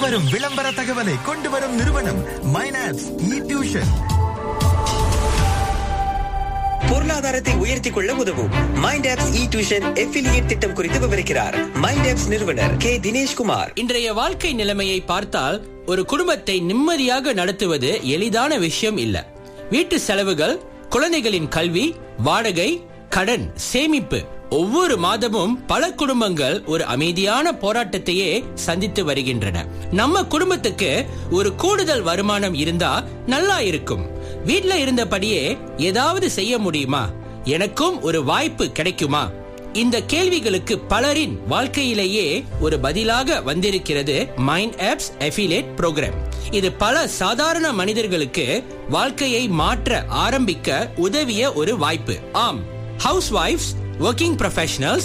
வரும் விளம்பர தகவலை கொண்டு வரும் நிறுவனம் மைனாப்ஸ் இ டியூஷன் பொருளாதாரத்தை உயர்த்திக் கொள்ள உதவும் mind apps e tuition affiliate திட்டம் குறித்து விவரிக்கிறார் மைண்ட் ஆப்ஸ் நிறுவனர் கே தினேஷ்குமார் இன்றைய வாழ்க்கை நிலைமையை பார்த்தால் ஒரு குடும்பத்தை நிம்மதியாக நடத்துவது எளிதான விஷயம் இல்ல வீட்டு செலவுகள் குழந்தைகளின் கல்வி வாடகை கடன் சேமிப்பு ஒவ்வொரு மாதமும் பல குடும்பங்கள் ஒரு அமைதியான போராட்டத்தையே சந்தித்து வருகின்றன நம்ம குடும்பத்துக்கு ஒரு கூடுதல் வருமானம் இருந்தா நல்லா இருக்கும் வீட்ல இருந்தபடியே ஏதாவது செய்ய முடியுமா எனக்கும் ஒரு வாய்ப்பு கிடைக்குமா இந்த கேள்விகளுக்கு பலரின் வாழ்க்கையிலேயே ஒரு பதிலாக வந்திருக்கிறது மைண்ட் ஆப்ஸ் அஃபிலேட் புரோகிராம் இது பல சாதாரண மனிதர்களுக்கு வாழ்க்கையை மாற்ற ஆரம்பிக்க உதவிய ஒரு வாய்ப்பு ஆம் ஹவுஸ் ஒர்க்கிங் ப்ரொஃபஷனல்ஸ்